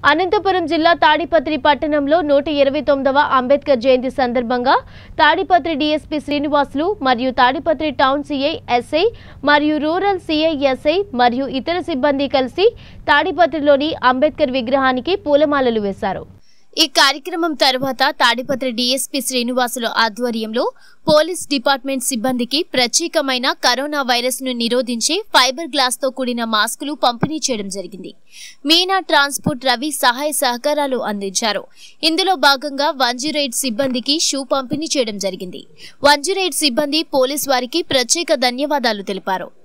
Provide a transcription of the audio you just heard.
అనంతపురం జిల్లా తాడిపత్రి పట్టణంలో నూట ఇరవై తొమ్మిదవ అంబేద్కర్ జయంతి సందర్భంగా తాడిపత్రి డీఎస్పీ శ్రీనివాసులు మరియు తాడిపత్రి టౌన్ సిఐ ఎస్ఐ మరియు రూరల్ సిఐ ఎస్ఐ మరియు ఇతర సిబ్బంది కలిసి తాడిపత్రిలోని అంబేద్కర్ విగ్రహానికి పూలమాలలు వేశారు ఈ కార్యక్రమం తర్వాత తాడిపత్రి డీఎస్పీ శ్రీనివాసులు ఆధ్వర్యంలో పోలీస్ డిపార్ట్మెంట్ సిబ్బందికి ప్రత్యేకమైన కరోనా వైరస్ ను నిరోధించే ఫైబర్ గ్లాస్ తో కూడిన మాస్కులు పంపిణీ చేయడం జరిగింది మీనా ట్రాన్స్పోర్ట్ రవి సహాయ సహకారాలు అందించారు ఇందులో భాగంగా వన్ జీరో ఎయిట్ సిబ్బందికి షూ పంపిణీ చేయడం జరిగింది వన్ జీరో ఎయిట్ సిబ్బంది పోలీస్ వారికి ప్రత్యేక ధన్యవాదాలు తెలిపారు